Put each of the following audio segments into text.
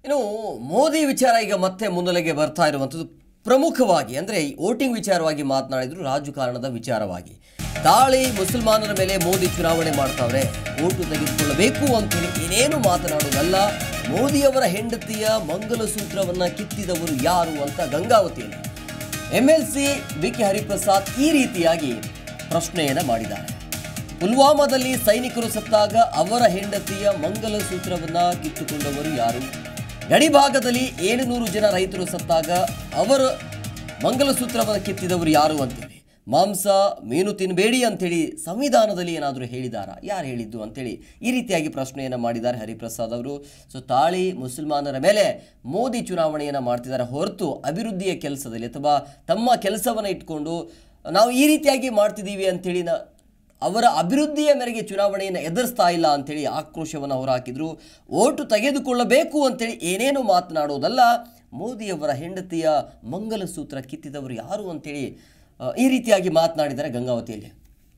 ಇನ್ನು ಮೋದಿ ವಿಚಾರ ಈಗ ಮತ್ತೆ ಮುನ್ನೆಲೆಗೆ ಬರ್ತಾ ಇರುವಂಥದ್ದು ಪ್ರಮುಖವಾಗಿ ಅಂದರೆ ಈ ವೋಟಿಂಗ್ ವಿಚಾರವಾಗಿ ಮಾತನಾಡಿದ್ರು ರಾಜಕಾರಣದ ವಿಚಾರವಾಗಿ ದಾಳಿ ಮುಸಲ್ಮಾನರ ಮೇಲೆ ಮೋದಿ ಚುನಾವಣೆ ಮಾಡ್ತಾವ್ರೆ ಓಟು ತೆಗೆದುಕೊಳ್ಳಬೇಕು ಅಂತೇಳಿ ಏನೇನು ಮಾತನಾಡೋದಲ್ಲ ಮೋದಿಯವರ ಹೆಂಡತಿಯ ಮಂಗಲಸೂತ್ರವನ್ನ ಕಿತ್ತಿದವರು ಯಾರು ಅಂತ ಗಂಗಾವತಿಯಲ್ಲಿ M L C B K Hariprasad ಈ ರೀತಿಯಾಗಿ ಪ್ರಶ್ನೆಯನ್ನ ಮಾಡಿದ್ದಾರೆ ಪುಲ್ವಾಮಾದಲ್ಲಿ ಸೈನಿಕರು ಸತ್ತಾಗ ಅವರ ಹೆಂಡತಿಯ ಮಂಗಲಸೂತ್ರವನ್ನ ಕಿತ್ತುಕೊಂಡವರು ಯಾರು ಗಡಿ ಭಾಗದಲ್ಲಿ ಏಳುನೂರು ಜನ ರೈತರು ಸತ್ತಾಗ ಅವರ ಮಂಗಲಸೂತ್ರವನ್ನು ಕಿತ್ತಿದವರು ಯಾರು ಅಂತೇಳಿ ಮಾಂಸ ಮೀನು ತಿನ್ನಬೇಡಿ ಅಂತೇಳಿ ಸಂವಿಧಾನದಲ್ಲಿ ಏನಾದರೂ ಹೇಳಿದಾರಾ ಯಾರು ಹೇಳಿದ್ದು ಅಂತೇಳಿ ಈ ರೀತಿಯಾಗಿ ಪ್ರಶ್ನೆಯನ್ನು ಮಾಡಿದ್ದಾರೆ ಹರಿಪ್ರಸಾದ್ ಅವರು ಸೊ ತಾಳಿ ಮುಸಲ್ಮಾನರ ಮೇಲೆ ಮೋದಿ ಚುನಾವಣೆಯನ್ನು ಮಾಡ್ತಿದ್ದಾರೆ ಹೊರತು ಅಭಿವೃದ್ಧಿಯ ಕೆಲಸದಲ್ಲಿ ಅಥವಾ ತಮ್ಮ ಕೆಲಸವನ್ನು ಇಟ್ಕೊಂಡು ನಾವು ಈ ರೀತಿಯಾಗಿ ಮಾಡ್ತಿದ್ದೀವಿ ಅಂತೇಳಿ ನ ಅವರ ಅಭಿವೃದ್ಧಿಯ ಮೇರೆಗೆ ಚುನಾವಣೆಯನ್ನು ಎದುರಿಸ್ತಾ ಇಲ್ಲ ಅಂತೇಳಿ ಆಕ್ರೋಶವನ್ನು ಹೊರಹಾಕಿದ್ರು ಓಟು ತೆಗೆದುಕೊಳ್ಳಬೇಕು ಅಂತೇಳಿ ಏನೇನು ಮಾತನಾಡೋದಲ್ಲ ಮೋದಿಯವರ ಹೆಂಡತಿಯ ಮಂಗಲಸೂತ್ರ ಕಿತ್ತಿದವರು ಯಾರು ಅಂತೇಳಿ ಆ, ಈ ರೀತಿಯಾಗಿ ಮಾತನಾಡಿದ್ದಾರೆ ಗಂಗಾವತಿಯಲ್ಲಿ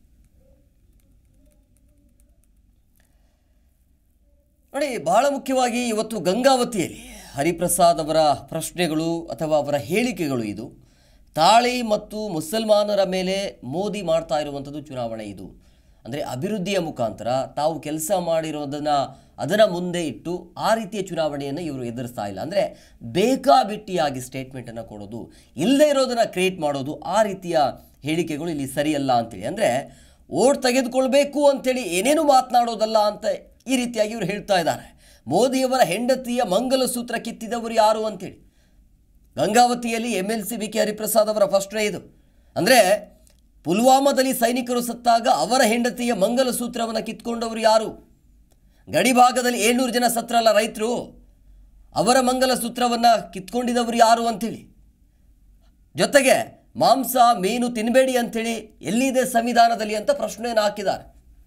ನೋಡಿ ಬಹಳ ಮುಖ್ಯವಾಗಿ ಇವತ್ತು ಗಂಗಾವತಿಯಲ್ಲಿ ಹರಿಪ್ರಸಾದ್ ಅವರ ಪ್ರಶ್ನೆಗಳು ಅಥವಾ ಅವರ ಹೇಳಿಕೆಗಳು ಇದು ತಾಳಿ ಮತ್ತು ಮುಸಲ್ಮಾನರ ಮೇಲೆ ಮೋದಿ ಮಾಡ್ತಾ ಇರುವಂಥದ್ದು ಚುನಾವಣೆ ಇದು ಅಂದರೆ ಅಭಿವೃದ್ಧಿಯ ಮುಖಾಂತರ ತಾವು ಕೆಲಸ ಮಾಡಿರೋದನ್ನು ಅದನ್ನು ಮುಂದೆ ಇಟ್ಟು ಆ ರೀತಿಯ ಚುನಾವಣೆಯನ್ನು ಇವರು ಎದುರಿಸ್ತಾ ಇಲ್ಲ ಅಂದರೆ ಬೇಕಾಬಿಟ್ಟಿಯಾಗಿ ಸ್ಟೇಟ್ಮೆಂಟನ್ನು ಕೊಡೋದು ಇಲ್ಲದೇ ಇರೋದನ್ನು ಕ್ರಿಯೇಟ್ ಮಾಡೋದು ಆ ರೀತಿಯ ಹೇಳಿಕೆಗಳು ಇಲ್ಲಿ ಸರಿಯಲ್ಲ ಅಂತೇಳಿ ಅಂದರೆ ಓಟ್ ತೆಗೆದುಕೊಳ್ಬೇಕು ಅಂತೇಳಿ ಏನೇನು ಮಾತನಾಡೋದಲ್ಲ ಅಂತ ಈ ರೀತಿಯಾಗಿ ಇವರು ಹೇಳ್ತಾ ಇದ್ದಾರೆ ಮೋದಿಯವರ ಹೆಂಡತಿಯ ಮಂಗಲಸೂತ್ರ ಕಿತ್ತಿದವರು ಯಾರು ಅಂತೇಳಿ ಗಂಗಾವತಿಯಲ್ಲಿ M L C B K Hariprasad ಅವರ ಪ್ರಶ್ನೆ ಇದು ಅಂದರೆ ಪುಲ್ವಾಮಾದಲ್ಲಿ ಸೈನಿಕರು ಸತ್ತಾಗ ಅವರ ಹೆಂಡತಿಯ ಮಂಗಲಸೂತ್ರವನ್ನು ಕಿತ್ಕೊಂಡವರು ಯಾರು ಗಡಿ ಭಾಗದಲ್ಲಿ ಏಳ್ನೂರು ಜನ ಸತ್ರಲ್ಲ ರೈತರು ಅವರ ಮಂಗಲಸೂತ್ರವನ್ನು ಕಿತ್ಕೊಂಡಿದವರು ಯಾರು ಅಂತೇಳಿ ಜೊತೆಗೆ ಮಾಂಸ ಮೀನು ತಿನ್ನಬೇಡಿ ಅಂತೇಳಿ ಎಲ್ಲಿದೆ ಸಂವಿಧಾನದಲ್ಲಿ ಅಂತ ಪ್ರಶ್ನೆಯನ್ನು ಹಾಕಿದ್ದಾರೆ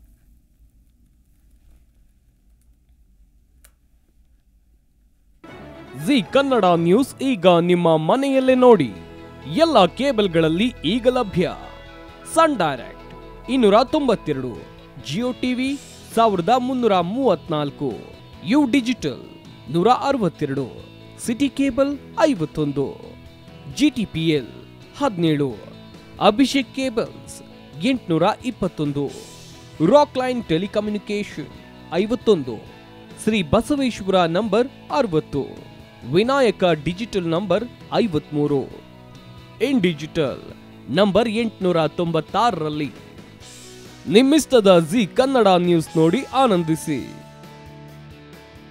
ಜಿ ಕನ್ನಡ ನ್ಯೂಸ್ ಈಗ ನಿಮ್ಮ ಮನೆಯಲ್ಲೇ ನೋಡಿ ಎಲ್ಲ ಕೇಬಲ್ಗಳಲ್ಲಿ ಈಗ ಲಭ್ಯ ಸನ್ ಡೈರೆಕ್ಟ್ ಇನ್ನೂರ ತೊಂಬತ್ತೆರಡು ಜಿಯೋ ಟಿವಿ ಸಾವಿರದ ಮುನ್ನೂರ ಮೂವತ್ನಾಲ್ಕು ಯು ಡಿಜಿಟಲ್ ನೂರ ಅರವತ್ತೆರಡು ಸಿಟಿ ಕೇಬಲ್ ಐವತ್ತೊಂದು ಜಿ ಟಿ ಪಿ ಎಲ್ ಹದಿನೇಳು ಅಭಿಷೇಕ್ ಕೇಬಲ್ಸ್ ಎಂಟುನೂರ ಇಪ್ಪತ್ತೊಂದು ರಾಕ್ ಲೈನ್ ಟೆಲಿಕಮ್ಯುನಿಕೇಶನ್ ಐವತ್ತೊಂದು ಶ್ರೀ ಬಸವೇಶ್ವರ ನಂಬರ್ ಅರವತ್ತು ವಿನಾಯಕ ಡಿಜಿಟಲ್ ನಂಬರ್ ಐವತ್ಮೂರು ಇನ್ ಡಿಜಿಟಲ್ ನಂಬರ್ ಎಂಟುನೂರ ತೊಂಬತ್ತಾರರಲ್ಲಿ ನಿಮ್ಮಿಸ್ತದ ಜಿ ಕನ್ನಡ ನ್ಯೂಸ್ ನೋಡಿ ಆನಂದಿಸಿ